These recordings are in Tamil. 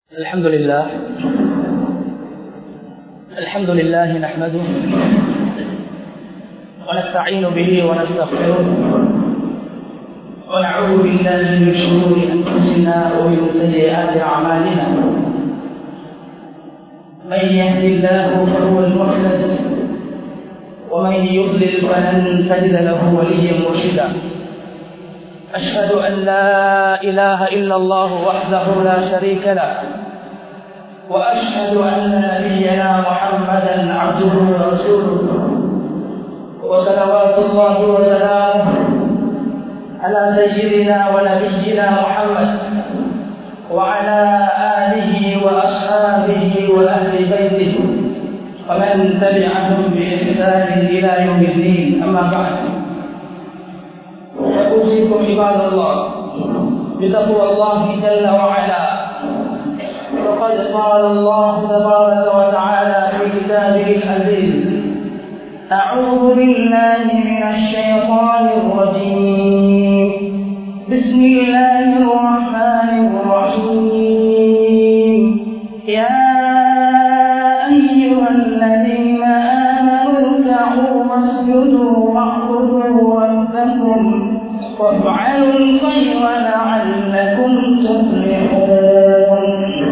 الحمد لله الحمد لله نحمده ونستعين به ونستغفره ونعوذ بالله من شرور انفسنا ومن سيئات اعمالنا من يهد الله فهو المهتد ومن يضلل فلن تجد له وليا مرشدا أشهد أن لا إله إلا الله وحده لا شريك له وأشهد أن نبينا محمدا عبده ورسوله وصلوات الله وسلامه على سيدنا ونبينا محمد وعلى آله وأصحابه وأهل بيته ومن تبعهم بإحسان إلى يوم الدين أما بعد أوصيكم عباد الله بتقوى الله جل وعلا وقد قال الله تبارك وتعالى في كتابه العزيز أعوذ بالله من الشيطان الرجيم بسم الله الرحمن الرحيم يا أيها الذين آمنوا اركعوا واسجدوا واعبدوا ربكم وافعلوا الخير لعلكم تفلحون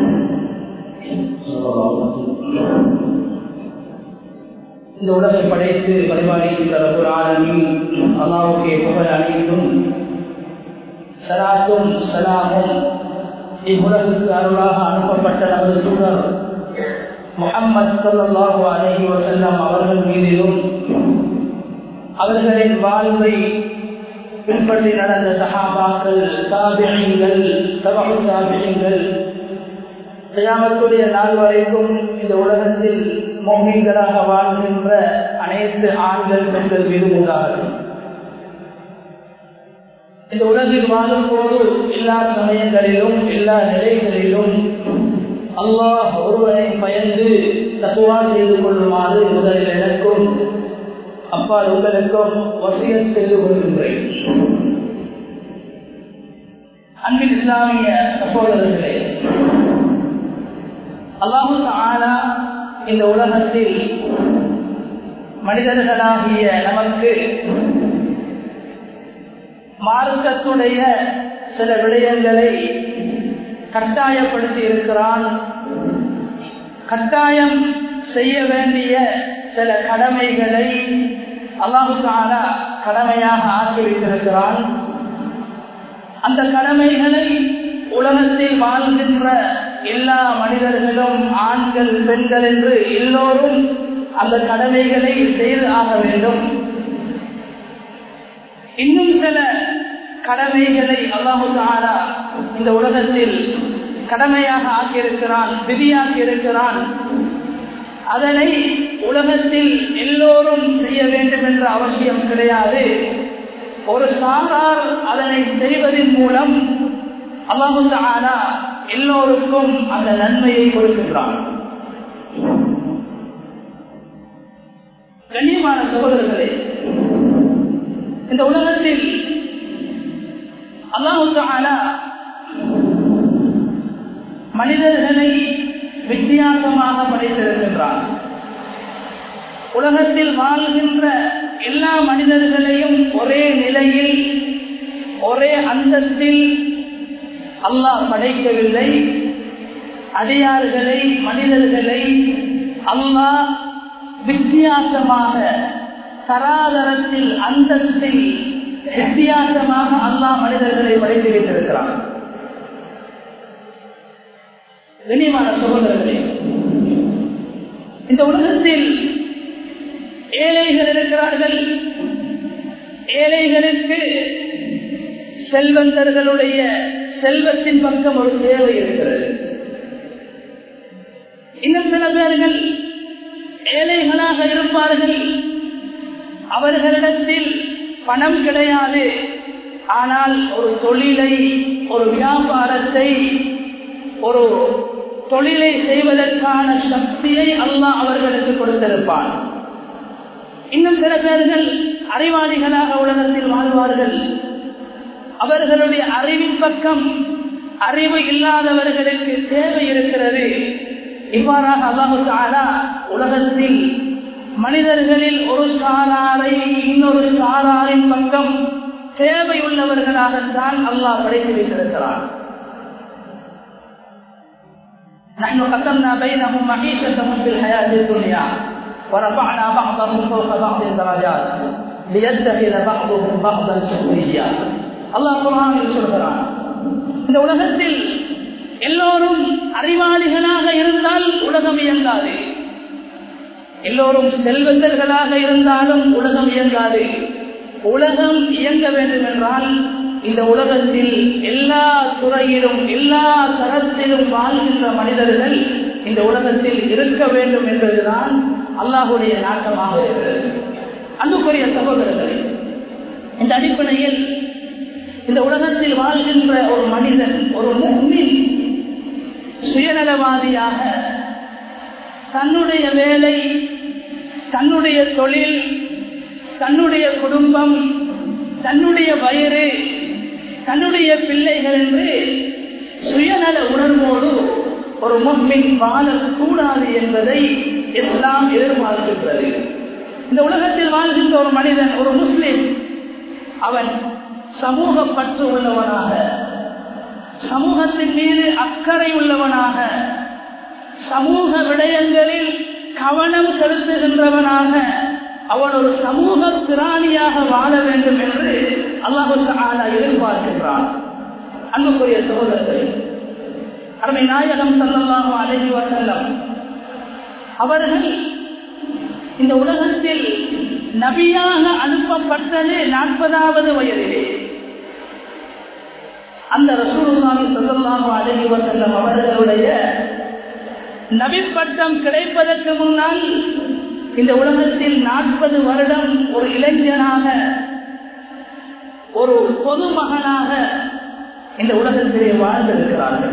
இந்த உலகை படைத்து பரிமாறிக்கின்ற ஒரு ஆளுமையும் அல்லாவுக்கு புகழ் அனைத்தும் சலாத்தும் சலாமும் இவ்வுலகுக்கு அருளாக அனுப்பப்பட்ட நமது சூழல் முகம்மது சல்லாஹு அலஹி வசல்லம் அவர்கள் மீதிலும் அவர்களின் வாழ்வை பின்பற்றி நடந்த சகாபாக்கள் தாபியங்கள் தவறு தாபியங்கள் செய்யாமத்துடைய நாள் வரைக்கும் இந்த உலகத்தில் மோமின்களாக வாழ்கின்ற அனைத்து ஆண்கள் பெண்கள் மீது உண்டாகும் இந்த உலகில் வாழும் போது எல்லா சமயங்களிலும் எல்லா நிலைகளிலும் அல்லாஹ் ஒருவரை பயந்து தத்துவா செய்து கொள்ளுமாறு முதலில் எனக்கும் அப்பா உங்களுக்கும் வசியம் செய்து கொள்கின்றேன் அன்பின் இஸ்லாமிய சகோதரர்களே அல்லாஹு ஆனா இந்த உலகத்தில் மனிதர்களாகிய நமக்கு மார்க்கத்துடைய சில விடயங்களை கட்டாயப்படுத்தி இருக்கிறான் கட்டாயம் செய்ய வேண்டிய சில கடமைகளை அல்லாஹுக்கான கடமையாக ஆக்கி வைத்திருக்கிறான் அந்த கடமைகளை உலகத்தில் வாழ்கின்ற எல்லா மனிதர்களும் ஆண்கள் பெண்கள் என்று எல்லோரும் அந்த கடமைகளை செய்து ஆக வேண்டும் இன்னும் சில கடமைகளை அல்லாஹுக்கான இந்த உலகத்தில் கடமையாக ஆக்கியிருக்கிறான் விதியாக்கி இருக்கிறான் அதனை உலகத்தில் எல்லோரும் செய்ய வேண்டும் என்ற அவசியம் கிடையாது ஒரு சாரார் அதனை செய்வதன் மூலம் அல்லாஹு ஆனா எல்லோருக்கும் அந்த நன்மையை கொடுக்கின்றான் கண்ணியமான சகோதரர்களே இந்த உலகத்தில் அல்லாஹு ஆனா மனிதர்களை வித்தியாசமாக படைத்திருக்கின்றான் உலகத்தில் வாழ்கின்ற எல்லா மனிதர்களையும் ஒரே நிலையில் ஒரே அந்தத்தில் அல்லாஹ் படைக்கவில்லை அடியார்களை மனிதர்களை அல்லாஹ் வித்தியாசமாக தராதரத்தில் அந்தத்தில் வித்தியாசமாக அல்லாஹ் மனிதர்களை படைத்து வைத்திருக்கிறான் கண்ணியமான சகோதரர்களே இந்த உலகத்தில் ஏழைகள் இருக்கிறார்கள் ஏழைகளுக்கு செல்வந்தர்களுடைய செல்வத்தின் பக்கம் ஒரு தேவை இருக்கிறது இன்னும் சில பேர்கள் ஏழைகளாக இருப்பார்கள் அவர்களிடத்தில் பணம் கிடையாது ஆனால் ஒரு தொழிலை ஒரு வியாபாரத்தை ஒரு தொழிலை செய்வதற்கான சக்தியை அல்லாஹ் அவர்களுக்கு கொடுத்திருப்பான் இன்னும் சில பேர்கள் அறிவாளிகளாக உலகத்தில் வாழ்வார்கள் அவர்களுடைய அறிவின் பக்கம் அறிவு இல்லாதவர்களுக்கு தேவை இருக்கிறது இவ்வாறாக அல்லாஹு தாலா உலகத்தில் மனிதர்களில் ஒரு சாராரை இன்னொரு சாராரின் பக்கம் தேவையுள்ளவர்களாகத்தான் அல்லாஹ் படைத்து வைத்திருக்கிறான் نحن قسمنا بينهم معيشتهم في الحياة الدنيا ورفعنا بعضهم فوق بعض درجات ليتخذ بعضهم بعضا سخريا அல்லாஹ் குரானில் சொல்கிறான் இந்த உலகத்தில் எல்லோரும் அறிவாளிகளாக இருந்தால் உலகம் இயங்காது எல்லோரும் செல்வந்தர்களாக இருந்தாலும் உலகம் இயங்காது உலகம் இயங்க வேண்டும் என்றால் இந்த உலகத்தில் எல்லா துறையிலும் எல்லா தரத்திலும் வாழ்கின்ற மனிதர்கள் இந்த உலகத்தில் இருக்க வேண்டும் என்பதுதான் அல்லாஹுடைய நாட்டமாக இருக்கிறது அன்புக்குரிய சகோதரர்கள் இந்த அடிப்படையில் இந்த உலகத்தில் வாழ்கின்ற ஒரு மனிதன் ஒரு முன்மின் சுயநலவாதியாக தன்னுடைய வேலை தன்னுடைய தொழில் தன்னுடைய குடும்பம் தன்னுடைய வயிறு தன்னுடைய பிள்ளைகள் என்று சுயநல உணர்வோடு ஒரு முன்மின் வாழக்கூடாது என்பதை இஸ்லாம் எதிர்பார்க்கின்றது இந்த உலகத்தில் வாழ்கின்ற ஒரு மனிதன் ஒரு முஸ்லிம் அவன் சமூக பற்று உள்ளவனாக சமூகத்தின் மீது அக்கறை உள்ளவனாக சமூக விடயங்களில் கவனம் செலுத்துகின்றவனாக அவன் ஒரு சமூக பிராணியாக வாழ வேண்டும் என்று அல்லாஹு ஆலா எதிர்பார்க்கின்றான் அன்புக்குரிய சகோதரர்கள் அருமை நாயகம் சல்லல்லாஹு அலைஹி வசல்லம் அவர்கள் இந்த உலகத்தில் நபியாக அனுப்பப்பட்டது நாற்பதாவது வயதிலே அந்த ரசூலுல்லாஹி ஸல்லல்லாஹு அலைஹி வஸல்லம் அவர்களுடைய நபி பட்டம் கிடைப்பதற்கு முன்னால் இந்த உலகத்தில் நாற்பது வருடம் ஒரு இளைஞனாக ஒரு பொதுமகனாக இந்த உலகத்திலே வாழ்ந்திருக்கிறார்கள்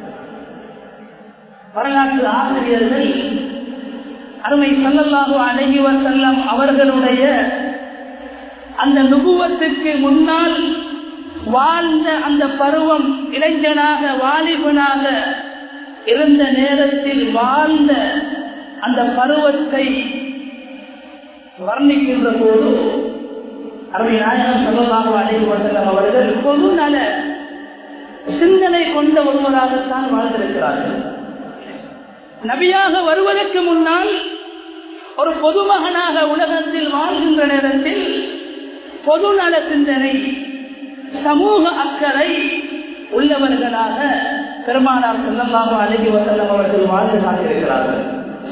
வரலாற்று ஆசிரியர்கள் அருமை சல்லல்லாஹு அழகி வசல்லம் அவர்களுடைய அந்த நுகுவத்துக்கு முன்னால் வாழ்ந்த அந்த பருவம் இளைஞனாக வாலிபனாக இருந்த நேரத்தில் வாழ்ந்த அந்த பருவத்தை வர்ணிக்கின்ற போது அருமை நாயகம் சல்லல்லாஹு அலைஹி வஸல்லம் அவர்கள் பொதுநல சிந்தனை கொண்ட ஒருவராகத்தான் வாழ்ந்திருக்கிறார்கள் நபியாக வருவதற்கு முன்னால் ஒரு பொதுமகனாக உலகத்தில் வாழ்கின்ற நேரத்தில் பொதுநல சிந்தனை சமூக அக்கறை உள்ளவர்களாக பெருமானார் செல்லமாக அழகி வசல்லம் அவர்கள் வாழ்ந்து காட்டியிருக்கிறார்கள்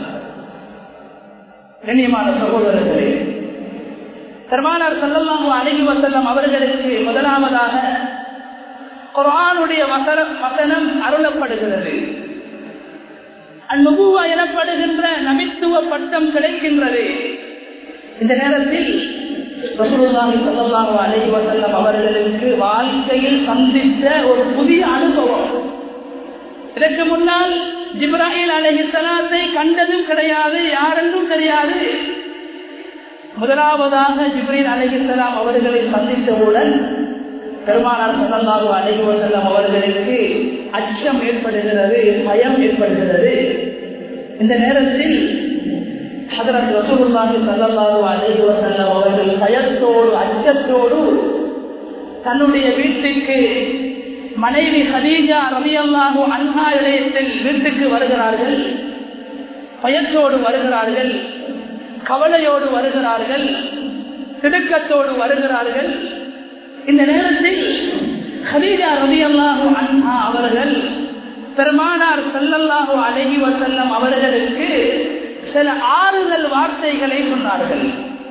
கண்ணியமான சகோதரர்களே பெருமானார் செல்லல்லாமு அழகி வசல்லம் அவர்களுக்கு முதலாவதாக குரானுடைய வசனம் வசனம் அருளப்படுகிறது அந்நுபுவா எனப்படுகின்ற நபித்துவ பட்டம் கிடைக்கின்றது இந்த நேரத்தில் ரசூலுல்லாஹி ஸல்லல்லாஹு அலைஹி வஸல்லம் அவர்களுக்கு வாழ்க்கையில் சந்தித்த ஒரு புதிய அனுபவம் இதற்கு முன்னால் ஜிப்ராஹில் அலைஹிஸ்ஸலாத்தை கண்டதும் கிடையாது யாரென்றும் தெரியாது முதலாவதாக ஜிப்ரீல் அலைஹிஸ்ஸலாம் அவர்களை சந்தித்தவுடன் பெருமானார் ஸல்லல்லாஹு அலைஹி வஸல்லம் அவர்களுக்கு அச்சம் ஏற்படுகிறது பயம் ஏற்படுகிறது இந்த நேரத்தில் ஹதரத் ரசூலுல்லாஹி ஸல்லல்லாஹு அலைஹி வஸல்லம் அவர்கள் பயத்தோடு அச்சத்தோடு தன்னுடைய வீட்டுக்கு மனைவி ஹதீஜா ரலியல்லாஹு அன்ஹா இடையத்தில் வீட்டுக்கு வருகிறார்கள் பயத்தோடு வருகிறார்கள் கவலையோடு வருகிறார்கள் திடுக்கத்தோடு வருகிறார்கள் இந்த நேரத்தில் ஹதீஜா ரலியல்லாஹு அன்ஹா அவர்கள் பெருமானார் ஸல்லல்லாஹு அலைஹி வஸல்லம் அவர்களுக்கு சில ஆறுதல் வார்த்தைகளை சொன்னார்கள்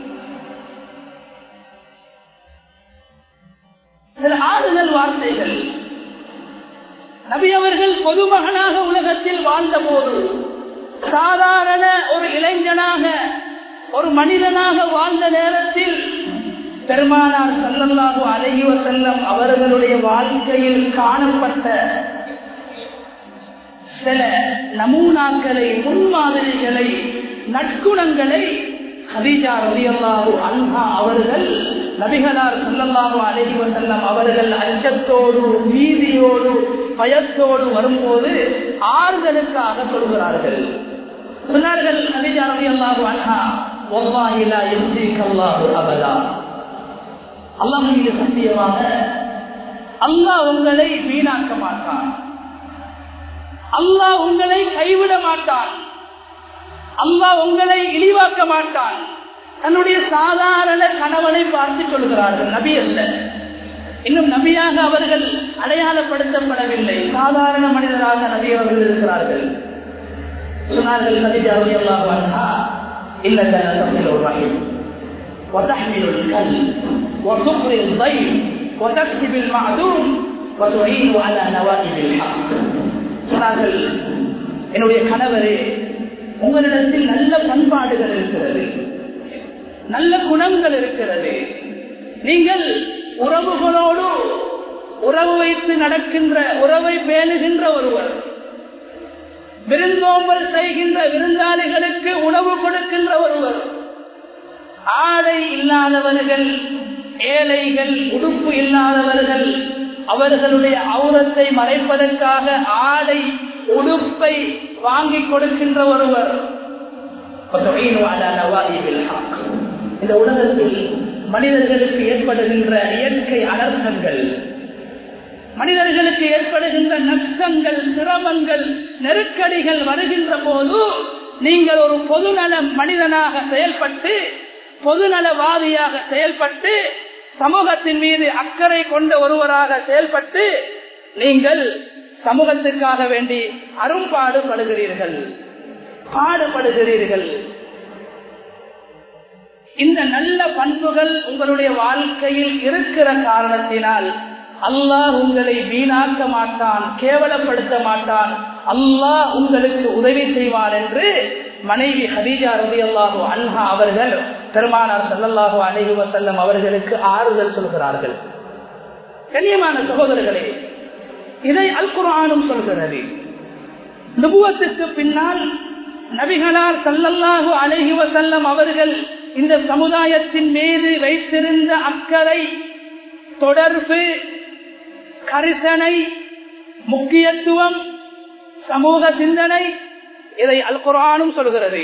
சில ஆறுதல் வார்த்தைகள் நபி அவர்கள் பொதுமகனாக உலகத்தில் வாழ்ந்த போது சாதாரண ஒரு இளைஞனாக ஒரு மனிதனாக வாழ்ந்த நேரத்தில் பெருமானார் சல்லல்லாஹு அலைஹி வஸல்லம் அவர்களுடைய வாழ்க்கையில் காணப்பட்ட சில நமூனாக்களை முன்மாதிரிகளை நற்குணங்களை ஹதீஜா ரலியல்லாஹு அன்ஹா அவர்கள் நபிகளார் ஸல்லல்லாஹு அலைஹி வஸல்லம் அவர்கள் அச்சத்தோடு பீதியோடு பயத்தோடு வரும்போது ஆறுதலுக்காக சொல்கிறார்கள் சொன்னார்கள் நபிஜா ரவி அல்லாஹு அன்ஹா ஒவ்வாஹிலா எம்சிகல்லாஹு அபதா அல்லாஹ் மீது சத்தியமாக அல்லாஹ் உங்களை வீணாக்க மாட்டான் அல்லாஹ் உங்களை கைவிட மாட்டான் அல்லாஹ் உங்களை இழிவாக்க மாட்டான் தன்னுடைய சாதாரண கணவனை பார்த்து சொல்கிறார்கள் நபி அல்ல இன்னும் நபியாக அவர்கள் அடையாளப்படுத்தப்படவில்லை சாதாரண மனிதராக நபி அவர்கள் இருக்கிறார்கள் சொன்னார்கள் நபிஜா ரலியல்லாஹு அன்ஹா இன்னக லதஸிலு ரஹீம் وتحمل الكلب وتقري الضيف وتكسب المعدوم وتعين على نوائب الحق சொன்னார்கள் என்னுடைய கணவரே உங்களிடத்தில் நல்ல பண்பாடுகள் இருக்கிறது நல்ல குணங்கள் இருக்கிறது நீங்கள் உறவுகளோடு உறவு வைத்து நடக்கின்ற உறவை பேணுகின்ற ஒருவர் விருந்தோம்பல் செய்கின்ற விருந்தாளிகளுக்கு உணவு கொடுக்கின்ற ஒருவர் ஆடை இல்லாதவர்கள் ஏழைகள் உடுப்பு இல்லாதவர்கள் அவர்களுடைய அவுரத்தை மறைப்பதற்காக ஆடை உடுப்பை வாங்கி கொடுக்கின்ற ஒருவர் இந்த உலகத்தில் மனிதர்களுக்கு ஏற்படுகின்ற இயற்கை அனர்த்தங்கள் மனிதர்களுக்கு ஏற்படுகின்ற நஷ்டங்கள் சிரமங்கள் நெருக்கடிகள் வருகின்ற போது நீங்கள் ஒரு பொதுநல மனிதனாக செயல்பட்டு பொதுநலவாதியாக செயல்பட்டு சமூகத்தின் மீது அக்கறை கொண்ட ஒருவராக செயல்பட்டு நீங்கள் சமூகத்திற்காக வேண்டி அரும்பாடுபடுகிறீர்கள் பாடுபடுகிறீர்கள் இந்த நல்ல பண்புகள் உங்களுடைய வாழ்க்கையில் இருக்கிற காரணத்தினால் அல்லாஹ் உங்களை வீணாக்க மாட்டான் கேவலப்படுத்த மாட்டான் அல்லாஹ் உங்களுக்கு உதவி செய்வார் என்று மனைவி ஹதீஜா ரதி அல்லாஹு அன்ஹா அவர்கள் பெருமானார் சல்லல்லாஹு அலைஹி வசல்லம் அவர்களுக்கு ஆறுதல் சொல்கிறார்கள் கண்ணியமான சகோதரர்களே இதை அல் குரானும் சொல்கிறது நுபுவத்துக்கு பின்னால் நபிகளார் சல்லல்லாஹு அலைஹி வசல்லம் அவர்கள் இந்த சமுதாயத்தின் மீது வைத்திருந்த அக்கறை தொடர்பு கரிசனை முக்கியத்துவம் சமூக சிந்தனை இதை அல் குரானும் சொல்கிறது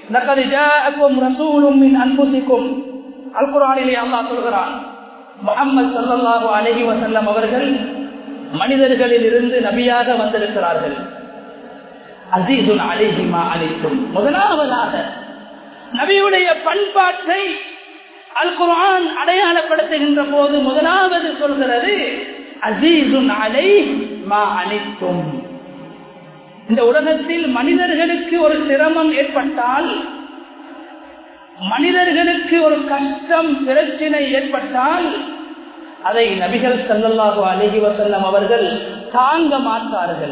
அல் குரானிலே அல்லா சொல்கிறான் முகமது சல்லாஹூ அலஹி வசல்லம் அவர்கள் மனிதர்களில் இருந்து நபியாக வந்திருக்கிறார்கள் அசீசுன் அலிஹிமா அளிக்கும் முதலாவதாக நபியுடைய பண்பாட்டை அல் குரான் அடையாளப்படுத்துகின்ற போது முதலாவது சொல்கிறது அசீசுன் அலை மா அளிக்கும் இந்த உலகத்தில் மனிதர்களுக்கு ஒரு சிரமம் ஏற்பட்டால் மனிதர்களுக்கு ஒரு கஷ்டம் பிரச்சினை ஏற்பட்டால் அதை நபிகள் சல்லல்லாஹு அலஹி வசல்லம் அவர்கள் தாங்க மாட்டார்கள்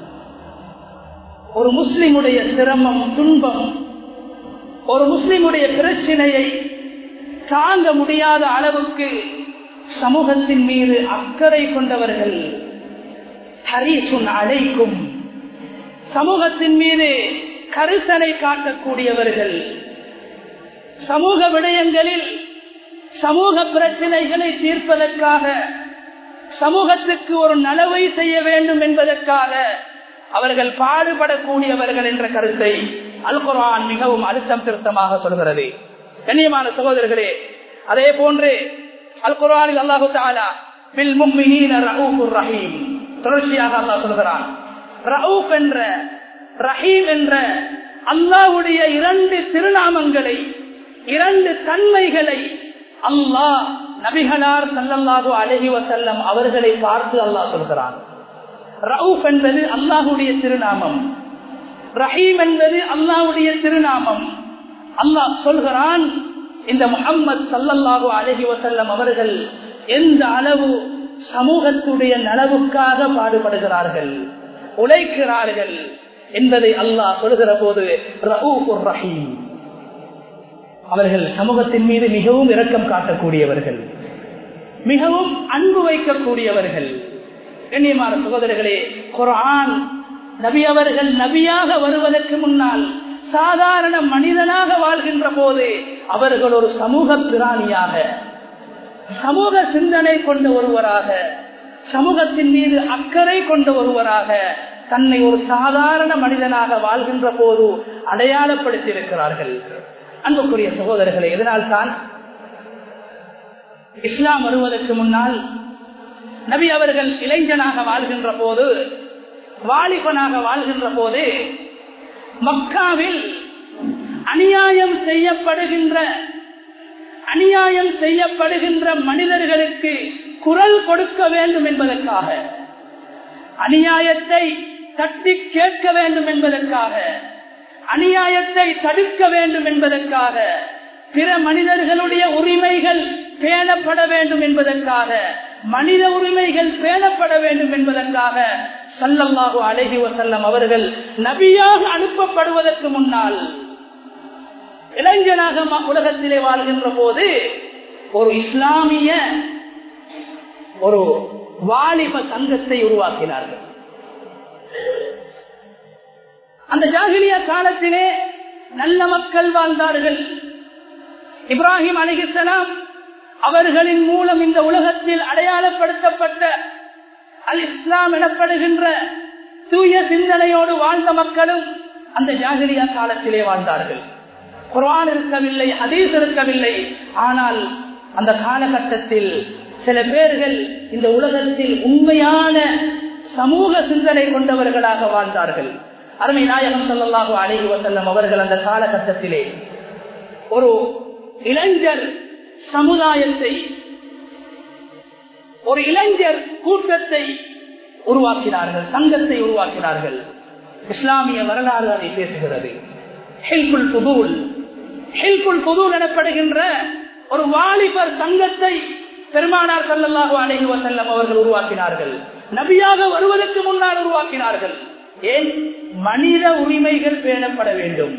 ஒரு முஸ்லிமுடைய சிரமம் துன்பம் ஒரு முஸ்லிமுடைய பிரச்சினையை தாங்க முடியாத அளவுக்கு சமூகத்தின் மீது அக்கறை கொண்டவர்கள் ஹரிசுன் அழைக்கும் சமூகத்தின் மீது கருத்தனை காட்டக்கூடியவர்கள் சமூக விடயங்களில் சமூக பிரச்சனைகளை தீர்ப்பதற்காக சமூகத்துக்கு ஒரு நலவை செய்ய வேண்டும் என்பதற்காக அவர்கள் பாடுபடக்கூடியவர்கள் என்ற கருத்தை அல் குரான் மிகவும் அழுத்தம் திருத்தமாக சொல்கிறது கண்ணியமான சகோதரர்களே அதே போன்று அல் குரானில் அல்லாஹு தாலா பில் ரஹீம் தொடர்ச்சியாக அல்லாஹ் சொல்கிறான் ரவுப் என்ற ரஹீம் என்ற அல்லாஹுடைய இரண்டு திருநாமங்களை இரண்டு தன்மைகளை அல்லாஹ் நபிகளார் சல்லல்லாஹு அலஹி வசல்லம் அவர்களை பார்த்து அல்லாஹ் சொல்கிறான் ரவுப் என்பது அல்லாஹுடைய திருநாமம் ரஹீம் என்பது அல்லாஹுடைய திருநாமம் அல்லாஹ் சொல்கிறான் இந்த முகம்மது சல்லல்லாஹு அலஹி வசல்லம் அவர்கள் எந்த அளவு சமூகத்துடைய நலவுக்காக பாடுபடுகிறார்கள் உழைக்கிறார்கள் என்பதை அல்லாஹ் சொல்கிற போது ரஹீம் அவர்கள் சமூகத்தின் மீது மிகவும் இரக்கம் காட்டக்கூடியவர்கள் மிகவும் அன்பு வைக்கக்கூடியவர்கள் கண்ணியமான சகோதரர்களே குரான் நபி அவர்கள் நபியாக வருவதற்கு முன்னால் சாதாரண மனிதனாக வாழ்கின்ற போது அவர்கள் ஒரு சமூக பிராணியாக சமூக சிந்தனை கொண்ட ஒருவராக சமூகத்தின் மீது அக்கறை கொண்ட ஒருவராக தன்னை ஒரு சாதாரண மனிதனாக வாழ்கின்ற போது அடையாளப்படுத்தி இருக்கிறார்கள் அன்புக்குரிய சகோதரர்களை எதனால் தான் இஸ்லாம் வருவதற்கு முன்னால் நபி அவர்கள் இளைஞனாக வாழ்கின்ற போது வாலிபனாக வாழ்கின்ற போது மக்காவில் அநியாயம் செய்யப்படுகின்ற அநியாயம் செய்யப்படுகின்ற மனிதர்களுக்கு குரல் கொடுக்க வேண்டும் என்பதற்காக அநியாயத்தை தட்டி கேட்க வேண்டும் என்பதற்காக அநியாயத்தை தடுக்க வேண்டும் என்பதற்காக பிற மனிதர்களுடைய உரிமைகள் பேணப்பட வேண்டும் என்பதற்காக மனித உரிமைகள் பேணப்பட வேண்டும் என்பதற்காக சல்லல்லாஹு அழகி வசல்லம் அவர்கள் நபியாக அனுப்பப்படுவதற்கு முன்னால் இளைஞனாக உலகத்திலே வாழ்கின்ற போது ஒரு இஸ்லாமிய ஒரு வாலிப சங்கத்தை உருவாக்கினார்கள் அந்த ஜாகிலிய காலத்திலே நல்ல மக்கள் வாழ்ந்தார்கள் இப்ராஹிம் அலிஹலாம் அவர்களின் மூலம் இந்த உலகத்தில் அடையாளப்படுத்தப்பட்ட அல் இஸ்லாம் எனப்படுகின்ற தூய சிந்தனையோடு வாழ்ந்த மக்களும் அந்த ஜாகிரியா காலத்திலே வாழ்ந்தார்கள் குரான் இருக்கவில்லை அதீஸ் இருக்கவில்லை ஆனால் அந்த காலகட்டத்தில் சில பேர்கள் இந்த உலகத்தில் உண்மையான சமூக சிந்தனை கொண்டவர்களாக வாழ்ந்தார்கள் அருமை நாயகம் சல்லாஹு அழகி வசல்லம் அவர்கள் அந்த காலகட்டத்திலே ஒரு இளைஞர் சமுதாயத்தை ஒரு இளைஞர் கூட்டத்தை உருவாக்கினார்கள் சங்கத்தை உருவாக்கினார்கள் இஸ்லாமிய வரலாறு அதை பேசுகிறது ஹெல்புல் புதூல் ஹெல்புல் புதூல் எனப்படுகின்ற ஒரு வாலிபர் சங்கத்தை பெருமானார் சல்லல்லாஹு அலைஹி வசல்லம் அவர்கள் உருவாக்கினார்கள் நபியாக வருவதற்கு முன்னால் உருவாக்கினார்கள் ஏன் மனித உரிமைகள் பேணப்பட வேண்டும்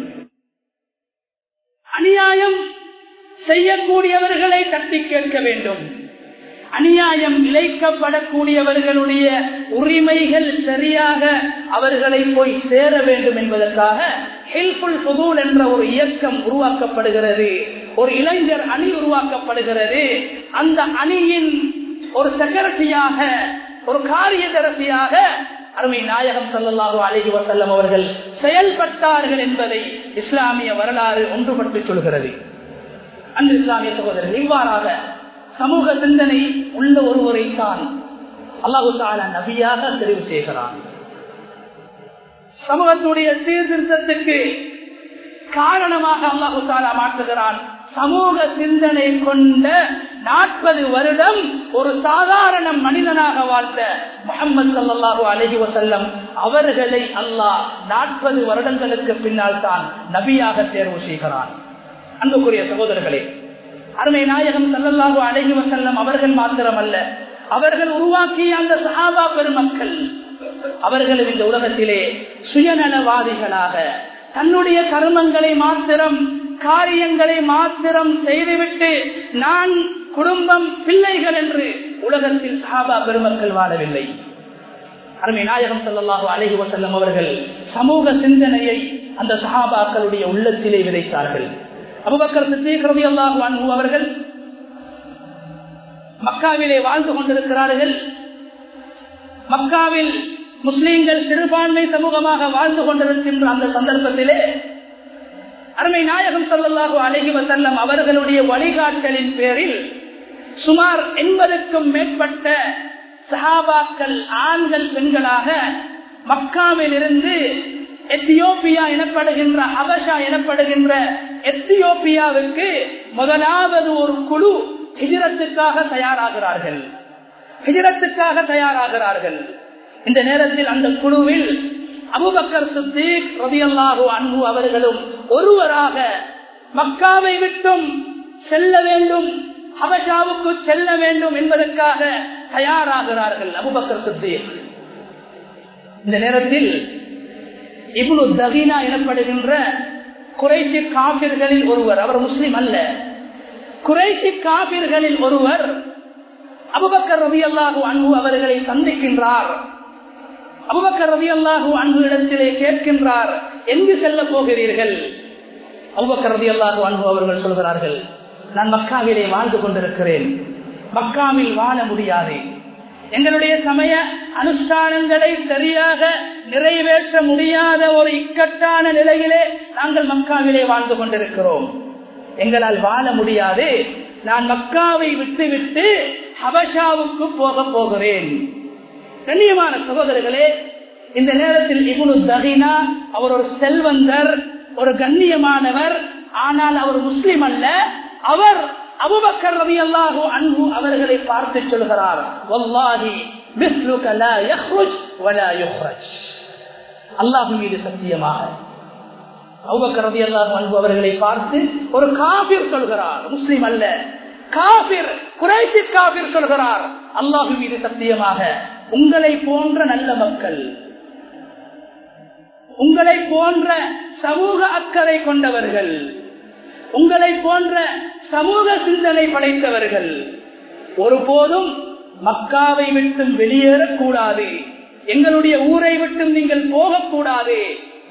அநியாயம் செய்யக்கூடியவர்களை தட்டி கேட்க வேண்டும் அநியாயம் இழைக்கப்படக்கூடியவர்களுடைய உரிமைகள் சரியாக அவர்களை போய் சேர வேண்டும் என்பதற்காக ஹெல்புல் புதூல் என்ற ஒரு இயக்கம் உருவாக்கப்படுகிறது ஒரு இளைஞர் அணி உருவாக்கப்படுகிறது அந்த அணியின் ஒரு செக்ரட்டரியாக ஒரு காரியதரசியாக அருமை நாயகம் சல்லல்லாஹு அலஹி வசல்லம் அவர்கள் செயல்பட்டார்கள் என்பதை இஸ்லாமிய வரலாறு ஒன்றுபட்டு சொல்கிறது அந்த இஸ்லாமிய சகோதரர்கள் இவ்வாறாக சமூக சிந்தனை உள்ள ஒருவரை தான் அல்லாஹு தாலா நபியாக தெரிவு செய்கிறான் சமூகத்துடைய சீர்திருத்தத்துக்கு காரணமாக அல்லாஹு தாலா மாற்றுகிறான் சமூக சிந்தனை கொண்ட நாற்பது வருடம் ஒரு சாதாரண மனிதனாக வாழ்ந்த முகமது சல்லாஹூ அலஹி வசல்லம் அவர்களை அல்லாஹ் நாற்பது வருடங்களுக்கு பின்னால் தான் நபியாக தேர்வு செய்கிறான் அன்புக்குரிய சகோதரர்களே அருமை நாயகம் சல்லல்லாஹு அழகி வசல்லம் அவர்கள் மாத்திரமல்ல அவர்கள் உருவாக்கிய அந்த சஹாபா பெருமக்கள் அவர்களும் இந்த உலகத்திலே சுயநலவாதிகளாக தன்னுடைய கர்மங்களை மாத்திரம் காரியங்களை மாத்திரம் செய்துவிட்டு நான் குடும்பம் பிள்ளைகள் என்று உலகத்தில் சஹாபா பெருமக்கள் வாழவில்லை அருமை நாயகம் சல்லாஹூ அலஹி வசல்லம் அவர்கள் சமூக சிந்தனையை அந்த சஹாபாக்களுடைய உள்ளத்திலே விதைத்தார்கள் அபுபக்கர் சித்திகரதி அல்லாஹு அன்பு அவர்கள் மக்காவிலே வாழ்ந்து கொண்டிருக்கிறார்கள் மக்காவில் முஸ்லீம்கள் சிறுபான்மை சமூகமாக வாழ்ந்து கொண்டிருக்கின்ற அந்த சந்தர்ப்பத்திலே அருமை நாயகம் சொல்லல்லாஹு அழகி வசல்லம் அவர்களுடைய வழிகாட்டலின் பேரில் சுமார் எண்பதுக்கும் மேற்பட்ட சஹாபாக்கள் ஆண்கள் பெண்களாக மக்காவில் இருந்து எத்தியோப்பியா எனப்படுகின்ற ஹபஷா எனப்படுகின்ற எத்தியோப்பியாவுக்கு முதலாவது ஒரு குழு ஹிஜரத்துக்காக தயாராகிறார்கள் ஹிஜரத்துக்காக தயாராகிறார்கள் இந்த நேரத்தில் அந்த குழுவில் அபுபக்கர் சித்திக் ரதியல்லாஹு அன்பு அவர்களும் ஒருவராக மக்காவை விட்டும் செல்ல வேண்டும் ஹபஷாவுக்கு செல்ல வேண்டும் என்பதற்காக தயாராகிறார்கள் அபுபக்கர் சித்திக் இந்த நேரத்தில் இப்னு தகீனா எனப்படுகின்ற குறைசி காபிர்களில் ஒருவர் அவர் முஸ்லிம் அல்ல குறைசி காபிர்களில் ஒருவர் அபுபக்கர் ரவி அல்லாஹூ அன்பு அவர்களை சந்திக்கின்றார் அபுபக்கர் ரவி அல்லாஹூ அன்பு இடத்திலே கேட்கின்றார் எங்கு செல்ல போகிறீர்கள் அபுபக்கர் ரவி அல்லாஹூ அன்பு அவர்கள் சொல்கிறார்கள் நான் மக்காவிலே வாழ்ந்து கொண்டிருக்கிறேன் மக்காவில் வாழ முடியாது எங்களுடைய சமய அனுஷ்டானங்களை சரியாக நிறைவேற்ற முடியாத ஒரு இக்கட்டான நிலையிலே நாங்கள் மக்காவிலே வாழ்ந்து கொண்டிருக்கிறோம் எங்களால் வாழ முடியாது நான் மக்காவை விட்டுவிட்டு ஹபஷாவுக்கு போக போகிறேன் கண்ணியமான சகோதரர்களே இந்த நேரத்தில் இகுனு தகினா அவர் ஒரு செல்வந்தர் ஒரு கண்ணியமானவர் ஆனால் அவர் முஸ்லிம் அல்ல அவர் அபுபக்கர் ரவி அல்லாஹு அன்பு அவர்களை பார்த்து சொல்கிறார் வல்லாஹி மிஸ்லுக லா யஹ்ருஜ் வலா யுஹ்ரஜ் அல்லாஹ் மீது சத்தியமாக அபுபக்கர் ரவி அல்லாஹு அன்பு அவர்களை பார்த்து ஒரு காபிர் சொல்கிறார் முஸ்லிம் அல்ல காபிர் குறைசி காபிர் சொல்கிறார் அல்லாஹு மீது சத்தியமாக உங்களை போன்ற நல்ல மக்கள் உங்களை போன்ற சமூக அக்கறை கொண்டவர்கள் உங்களை போன்ற சமூக சிந்தனை படைத்தவர்கள் ஒருபோதும் மக்காவை விட்டும் வெளியேறக்கூடாது எங்களுடைய ஊரை விட்டும் நீங்கள் போகக்கூடாது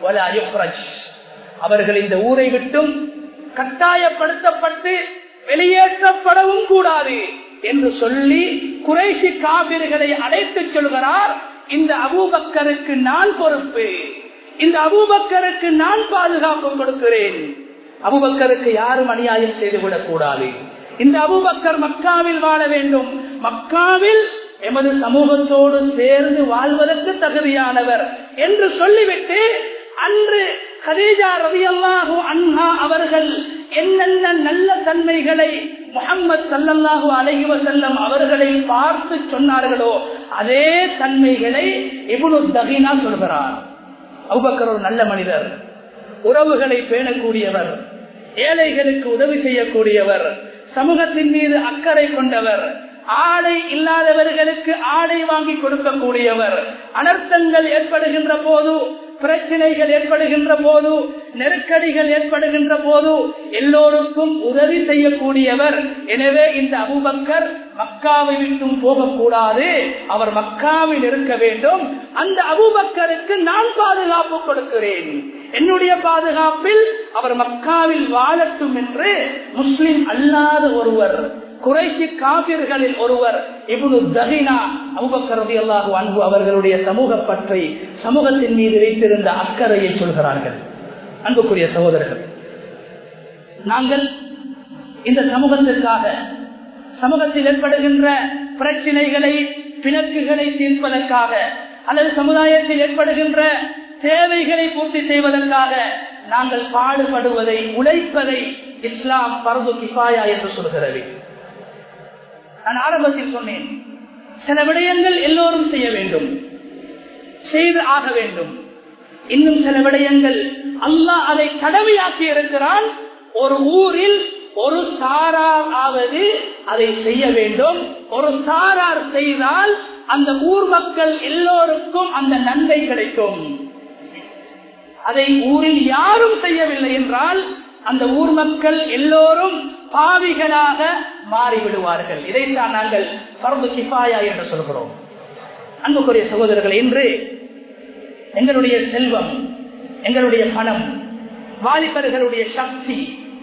அவர்கள் இந்த ஊரை விட்டும் கட்டாயப்படுத்தப்பட்டு வெளியேற்றப்படவும் கூடாது என்று சொல்லி குறைசி காவிர்களை அழைத்து சொல்கிறார் இந்த அபூபக்கருக்கு நான் பொறுப்பு இந்த அபூபக்கருக்கு நான் பாதுகாப்பு கொடுக்கிறேன் அபுபக்கருக்கு யாரும் அநியாயம் செய்துவிடக் கூடாது இந்த அபுபக்கர் மக்காவில் வாழ வேண்டும் மக்காவில் எமது சமூகத்தோடு சேர்ந்து வாழ்வதற்கு தகுதியானவர் என்று சொல்லிவிட்டு அன்று கதீஜா ரவியல்லாஹு அன்ஹா அவர்கள் என்னென்ன நல்ல தன்மைகளை முகம்மது சல்லல்லாஹு அலஹி வசல்லம் அவர்களை பார்த்து சொன்னார்களோ அதே தன்மைகளை இபுனு தகினா சொல்கிறார் அபுபக்கர் ஒரு நல்ல மனிதர் உறவுகளை பேணக்கூடியவர் ஏழைகளுக்கு உதவி செய்யக்கூடியவர் சமூகத்தின் மீது அக்கறை கொண்டவர் ஆடை இல்லாதவர்களுக்கு ஆடை வாங்கி கொடுக்கக்கூடியவர் அனர்த்தங்கள் ஏற்படுகின்ற போது பிரச்சனைகள் ஏற்படுகின்ற போது நெருக்கடிகள் ஏற்படுகின்ற போது எல்லோருக்கும் உதவி செய்யக்கூடியவர் எனவே இந்த அபுபக்கர் மக்காவை விட்டும் போகக்கூடாது அவர் மக்காவில் இருக்க வேண்டும் அந்த அபுபக்கருக்கு நான் பாதுகாப்பு கொடுக்கிறேன் என்னுடைய பாதுகாப்பில் அவர் மக்காவில் வாழட்டும் என்று முஸ்லிம் அல்லாத ஒருவர் குறைசி காபிர்களில் ஒருவர் இவ்வளவு தகினா அபுபக்கரதி அல்லாஹு அன்பு அவர்களுடைய சமூக பற்றை சமூகத்தின் மீது வைத்திருந்த அக்கறையை சொல்கிறார்கள் அன்புக்குரிய சகோதரர்கள் நாங்கள் இந்த சமூகத்திற்காக சமூகத்தில் ஏற்படுகின்ற பிரச்சினைகளை பிணக்குகளை தீர்ப்பதற்காக அல்லது சமுதாயத்தில் ஏற்படுகின்ற தேவைகளை பூர்த்தி செய்வதற்காக நாங்கள் பாடுபடுவதை உழைப்பதை இஸ்லாம் பரது கிஃபாயா என்று சொல்கிறது நான் ஆரம்பத்தில் சொன்னேன் சில விடயங்கள் எல்லோரும் செய்ய வேண்டும் செய்து ஆக வேண்டும் இன்னும் சில விடயங்கள் அல்லாஹ் அதை கடமையாக்கி இருக்கிறான் ஒரு ஊரில் ஒரு சாரார் ஆவது அதை செய்ய வேண்டும் ஒரு சாரார் செய்தால் அந்த ஊர் மக்கள் எல்லோருக்கும் அந்த நன்மை கிடைக்கும் அதை ஊரில் யாரும் செய்யவில்லை என்றால் அந்த ஊர் மக்கள் எல்லோரும் பாவிகளாக மாறிவிடுவார்கள் இதைத்தான் நாங்கள் பரந்து கிஃபாயா என்று சொல்கிறோம் அன்புக்குரிய சகோதரர்கள் இன்று எங்களுடைய செல்வம் எங்களுடைய பணம் வாலிபர்களுடைய சக்தி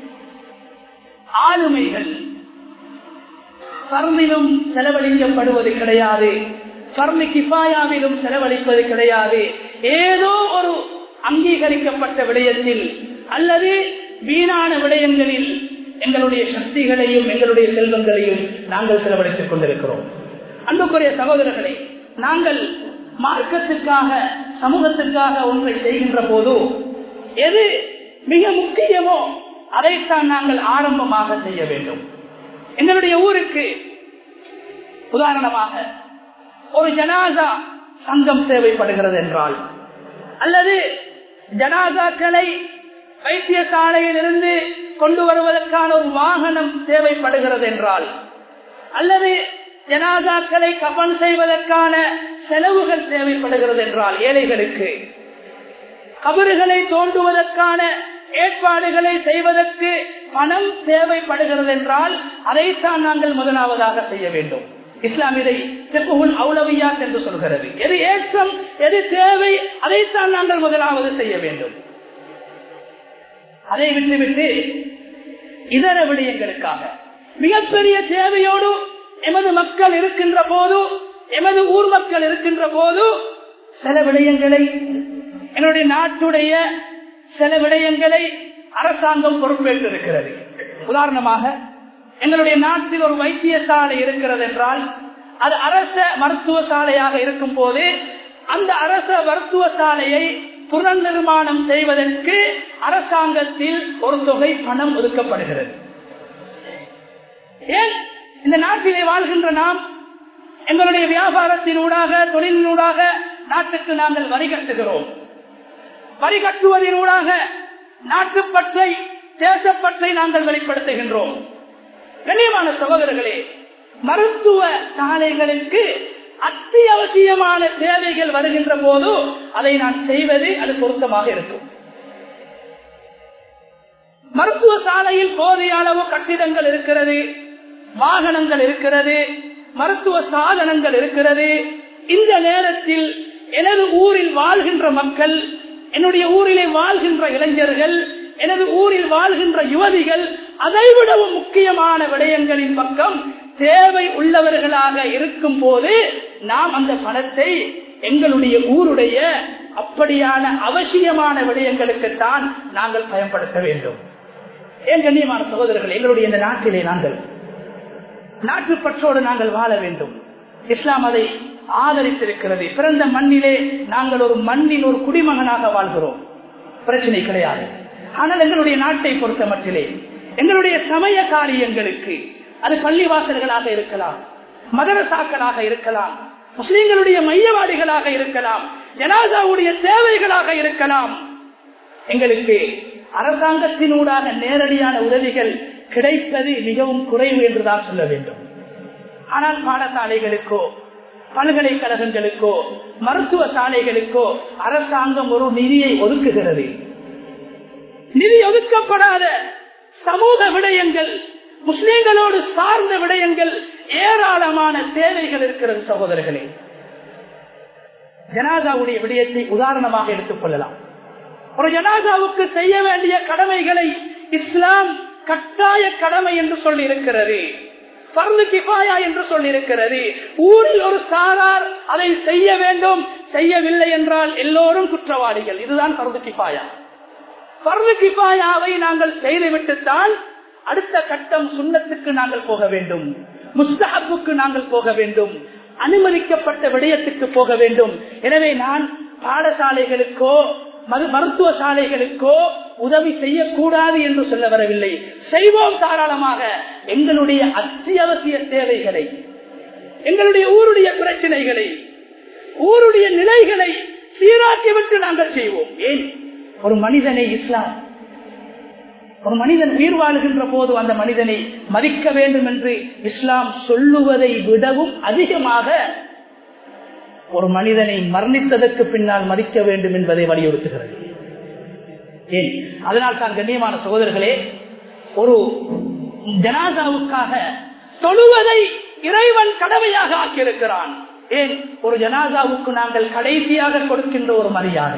ஆளுமைகள் பருந்திலும் செலவழிக்கப்படுவது கிடையாது பர்மி கிஃபாயாவிலும் செலவழிப்பது கிடையாது ஏதோ ஒரு அங்கீகரிக்கப்பட்ட விடயத்தில் அல்லது வீணான விடயங்களில் எங்களுடைய சக்திகளையும் எங்களுடைய செல்வங்களையும் நாங்கள் செலவழித்துக் கொண்டிருக்கிறோம் அன்புக்குரிய சகோதரர்களை நாங்கள் மார்க்கத்துக்காக சமூகத்துக்காக ஒன்றை செய்கின்ற போது எது மிக முக்கியமோ அதைத்தான் நாங்கள் ஆரம்பமாக செய்ய வேண்டும் எங்களுடைய ஊருக்கு உதாரணமாக ஒரு ஜனாசா சங்கம் தேவைப்படுகிறது என்றால் அல்லது ஜனாசாக்களை வைத்தியசாலையில் இருந்து கொண்டு வருவதற்கான ஒரு வாகனம் தேவைப்படுகிறது என்றால் அல்லது ஜனாசாக்களை கபன் செய்வதற்கான செலவுகள் தேவைப்படுகிறது என்றால் ஏழைகளுக்கு கபறுகளை தோண்டுவதற்கான ஏற்பாடுகளை செய்வதற்கு பணம் தேவைப்படுகிறது என்றால் அதைத்தான் நாங்கள் முதலாவதாக செய்ய வேண்டும் இஸ்லாம் இதை அவுலவியாத் என்று சொல்கிறது எது ஏற்றம் எது தேவை அதைத்தான் நாங்கள் முதலாவது செய்ய வேண்டும் அதை விட்டுவிட்டு இதர விடயங்களுக்காக மிகப்பெரிய தேவையோடு எமது மக்கள் இருக்கின்ற போது எமது ஊர் மக்கள் இருக்கின்ற போது சில விடயங்களை எங்களுடைய நாட்டுடைய சில விடயங்களை அரசாங்கம் பொறுப்பேற்றிருக்கிறது உதாரணமாக எங்களுடைய நாட்டில் ஒரு வைத்தியசாலை இருக்கிறது என்றால் அது அரச மருத்துவ சாலையாக இருக்கும் போது அந்த அரச மருத்துவ சாலையை புனர் நிர்மாணம் செய்வதற்கு அரசாங்கத்தில் ஒரு தொகை பணம் ஒதுக்கப்படுகிறது ஏன் இந்த நாட்டிலே வாழ்கின்ற நாம் எங்களுடைய வியாபாரத்தினூடாக தொழிலினூடாக நாட்டுக்கு நாங்கள் வரி கட்டுகிறோம் வரி கட்டுவதனூடாக நாட்டுப்பற்றை தேசப்பற்றை நாங்கள் வெளிப்படுத்துகின்றோம் கண்ணியமான சகோதரர்களே மருத்துவ சாலைகளுக்கு அத்தியாவசியமான தேவைகள் வருகின்ற போது அதை நான் செய்வது அது பொருத்தமாக இருக்கும் மருத்துவ சாலையில் போதிய அளவு கட்டிடங்கள் இருக்கிறது வாகனங்கள் இருக்கிறது மருத்துவ சாதனங்கள் இருக்கிறது இந்த நேரத்தில் எனது ஊரில் வாழ்கின்ற மக்கள் என்னுடைய ஊரிலே வாழ்கின்ற இளைஞர்கள் எனது ஊரில் வாழ்கின்ற யுவதிகள் அதைவிடவும் முக்கியமான விடயங்களின் பக்கம் தேவை உள்ளவர்களாக இருக்கும் போது நாம் அந்த பணத்தை எங்களுடைய ஊருடைய அப்படியான அவசியமான விடயங்களுக்குத்தான் நாங்கள் பயன்படுத்த வேண்டும் ஏன் கண்ணியமான சகோதரர்கள் எங்களுடைய இந்த நாட்டிலே நாங்கள் நாட்டுப்பற்றோடு நாங்கள் வாழ வேண்டும் இஸ்லாம் அதை ஆதரித்திருக்கிறது பிறந்த மண்ணிலே நாங்கள் ஒரு மண்ணின் ஒரு குடிமகனாக வாழ்கிறோம் பிரச்சனை கிடையாது ஆனால் எங்களுடைய நாட்டை பொறுத்த மட்டிலே எங்களுடைய சமய காரியங்களுக்கு அது பள்ளிவாசல்களாக இருக்கலாம் மதரசாக்களாக இருக்கலாம் முஸ்லீம்களுடைய மையவாடிகளாக இருக்கலாம் ஜனாதாவுடைய தேவைகளாக இருக்கலாம் எங்களுக்கு அரசாங்கத்தினூடாக நேரடியான உதவிகள் கிடைப்பது மிகவும் குறைவு என்றுதான் சொல்ல வேண்டும் ஆனால் பாடசாலைகளுக்கோ பல்கலைக்கழகங்களுக்கோ மருத்துவ சாலைகளுக்கோ அரசாங்கம் ஒரு நிதியை ஒதுக்குகிறது நிதி ஒதுக்கப்படாத சமூக விடயங்கள் முஸ்லிம்களோடு சார்ந்த விடயங்கள் ஏராளமான தேவைகள் இருக்கிறது சகோதரர்களே ஜனாதாவுடைய விடயத்தை உதாரணமாக எடுத்துக் கொள்ளலாம் ஒரு ஜனாதாவுக்கு செய்ய வேண்டிய கடமைகளை இஸ்லாம் கட்டாய கடமை என்று சொல்லி இருக்கிறது பருந்து கிபாயா என்று சொல்லி இருக்கிறது ஊரில் ஒரு சாரார் அதை செய்ய வேண்டும் செய்யவில்லை என்றால் எல்லோரும் குற்றவாளிகள் இதுதான் பருந்து கிபாயா பருந்து கிபாயாவை நாங்கள் செய்துவிட்டுத்தான் அடுத்த கட்டம் சுண்ணத்துக்கு நாங்கள் போக வேண்டும் முஸ்தஹப்புக்கு நாங்கள் போக வேண்டும் அனுமதிக்கப்பட்ட விடயத்துக்கு போக வேண்டும் எனவே நான் பாடசாலைகளுக்கோ மருத்துவ சாலைகளுக்கோ உதவி செய்யக்கூடாது என்று சொல்ல வரவில்லை செய்வோம் தாராளமாக எங்களுடைய அத்தியாவசிய தேவைகளை எங்களுடைய ஊருடைய பிரச்சனைகளை ஊருடைய நிலைகளை சீராக்கிவிட்டு நாங்கள் செய்வோம் ஏன் ஒரு மனிதனை இஸ்லாம் ஒரு மனிதன் உயிர் வாழ்கின்ற போது அந்த மனிதனை மதிக்க வேண்டும் என்று இஸ்லாம் சொல்லுவதை விடவும் அதிகமாக ஒரு மனிதனை மரணித்ததற்கு பின்னால் மதிக்க வேண்டும் என்பதை வலியுறுத்துகிறது ஏன் அதனால் தான் கண்ணியமான சகோதரர்களே ஒரு ஜனாதாவுக்காக தொழுவதை இறைவன் கடமையாக ஆக்கியிருக்கிறான் ஏன் ஒரு ஜனாதாவுக்கு நாங்கள் கடைசியாக கொடுக்கின்ற ஒரு மரியாதை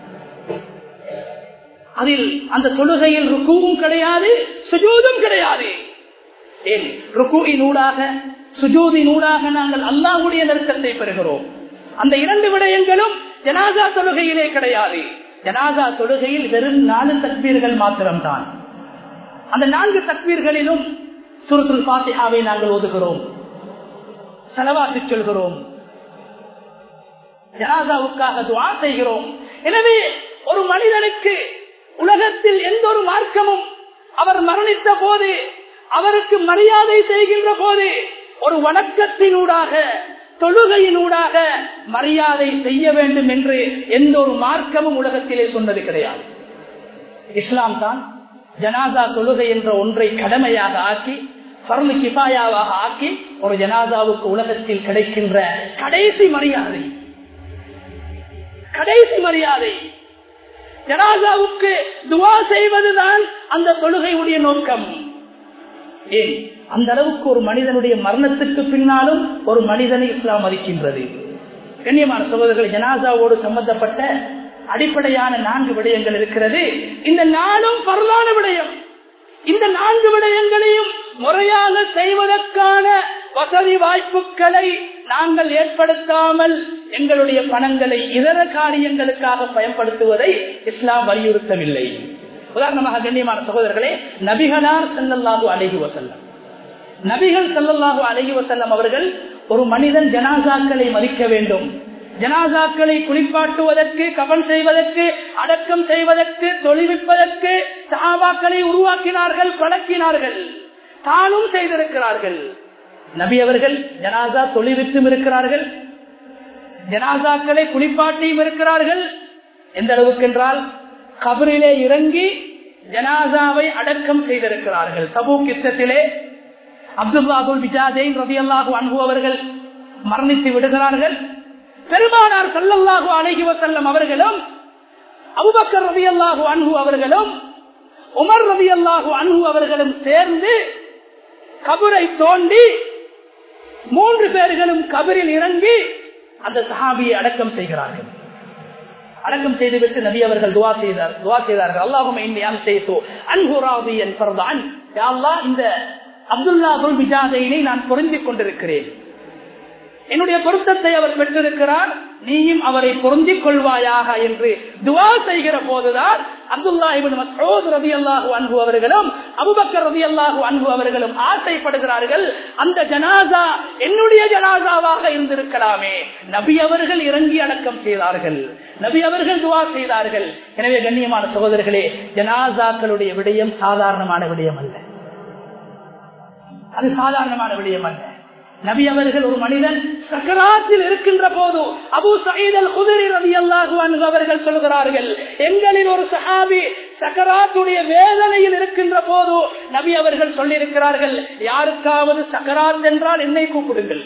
அதில் அந்த தொழுகையில் ருக்குவும் கிடையாது சுஜூதும் கிடையாது ஏன் ருக்குவின் ஊடாக சுஜூதின் ஊடாக நாங்கள் அல்லாஹுடைய நெருக்கத்தை பெறுகிறோம் அந்த இரண்டு விடயங்களும் ஜனாதா தொழுகையிலே கிடையாது ஜனாதா தொழுகையில் வெறும் நாலு தக்பீர்கள் மாத்திரம்தான் அந்த நான்கு தக்பீர்களிலும் சுருத்துல் பாத்தியாவை நாங்கள் ஒதுகிறோம் செலவாக்கி சொல்கிறோம் ஜனாதாவுக்காக துவா செய்கிறோம் எனவே ஒரு மனிதனுக்கு உலகத்தில் எந்த ஒரு மார்க்கமும் அவர் மரணித்த போது அவருக்கு மரியாதை செய்கின்ற போது ஒரு வணக்கத்தினூடாக தொழுகையினூடாக மரியாதை செய்ய வேண்டும் என்று எந்த ஒரு மார்க்கமும் உலகத்திலே சொன்னது கிடையாது இஸ்லாம் தான் ஜனாதா தொழுகை என்ற ஒன்றை கடமையாக ஆக்கி பரந்து கிபாயாவாக ஆக்கி ஒரு ஜனாதாவுக்கு உலகத்தில் கிடைக்கின்ற கடைசி மரியாதை கடைசி மரியாதை ஜனாதாவுக்கு துவா செய்வதுதான் அந்த தொழுகையுடைய நோக்கம் ஏன் அந்த அளவுக்கு ஒரு மனிதனுடைய மரணத்துக்கு பின்னாலும் ஒரு மனிதனை இஸ்லாம் மதிக்கின்றது கண்ணியமான சகோதரர்கள் ஜனாசாவோடு சம்பந்தப்பட்ட அடிப்படையான நான்கு விடயங்கள் இருக்கிறது இந்த நாளும் பரலான விடயம் இந்த நான்கு விடயங்களையும் முறையாக செய்வதற்கான வசதி வாய்ப்புகளை நாங்கள் ஏற்படுத்தாமல் எங்களுடைய பணங்களை இதர காரியங்களுக்காக பயன்படுத்துவதை இஸ்லாம் வலியுறுத்தவில்லை உதாரணமாக கண்ணியமான சகோதரர்களே நபிகளார் செல்லல்லாஹு அழகி வசல்லம் நபிகள் செல்லல்லாஹு அழகி வசல்லம் அவர்கள் ஒரு மனிதன் ஜனாசாக்களை மதிக்க வேண்டும் ஜனாசாக்களை குளிப்பாட்டுவதற்கு கவன் செய்வதற்கு அடக்கம் செய்வதற்கு தொழில்விப்பதற்கு சாபாக்களை உருவாக்கினார்கள் பழக்கினார்கள் தானும் செய்திருக்கிறார்கள் நபி அவர்கள் ஜனாசா தொழில்வித்தும் இருக்கிறார்கள் ஜனாசாக்களை குளிப்பாட்டியும் இருக்கிறார்கள் எந்த அளவுக்கு என்றால் கபரிலே இறங்கி ஜனாசாவை அடக்கம் செய்திருக்கிறார்கள் தபு கித்தத்திலே அப்துல்லாஹுல் விஜாதேன் ரவி அல்லாஹு அன்பு அவர்கள் மரணித்து விடுகிறார்கள் பெருமானார் சல்லல்லாஹு அழகி வசல்லம் அவர்களும் அபுபக்கர் ரவி அல்லாஹு அன்பு அவர்களும் உமர் ரவி அல்லாஹு அன்பு அவர்களும் சேர்ந்து கபரை தோண்டி மூன்று பேர்களும் கபரில் இறங்கி அந்த சஹாபியை அடக்கம் செய்கிறார்கள் அடக்கம் செய்துவிட்டு நபி அவர்கள் துவா செய்தார் துவா செய்தார்கள் அல்லாஹும் அன்புராவி என்பதுதான் இந்த அப்துல்லாபுல் பிஜாதையினை நான் பொருந்திக் கொண்டிருக்கிறேன் என்னுடைய பொருத்தத்தை அவர் பெற்றிருக்கிறார் நீயும் அவரை பொருந்திக் கொள்வாயாக என்று துவா செய்கிற போதுதான் அப்துல்லா மசோத் ரதி அல்லாஹு அன்பு அவர்களும் அபுபக்கர் ரதி அல்லாஹு அன்பு அவர்களும் ஆசைப்படுகிறார்கள் அந்த ஜனாசா என்னுடைய ஜனாசாவாக இருந்திருக்கலாமே நபி அவர்கள் இறங்கி அடக்கம் செய்தார்கள் நபி அவர்கள் துவா செய்தார்கள் எனவே கண்ணியமான சகோதரர்களே ஜனாசாக்களுடைய விடயம் சாதாரணமான விடயம் அல்ல அது சாதாரணமான விடயம் அல்ல நபி அவர்கள் ஒரு மனிதன் சக்கராத்தில் இருக்கின்ற போது அபு சயீதல் குதிரை ரவி அல்லாஹு அவர்கள் சொல்கிறார்கள் எங்களில் ஒரு சஹாபி சக்கராத்துடைய வேதனையில் இருக்கின்ற போது நபி அவர்கள் சொல்லியிருக்கிறார்கள் யாருக்காவது சக்கராத் என்றால் என்னை கூப்பிடுங்கள்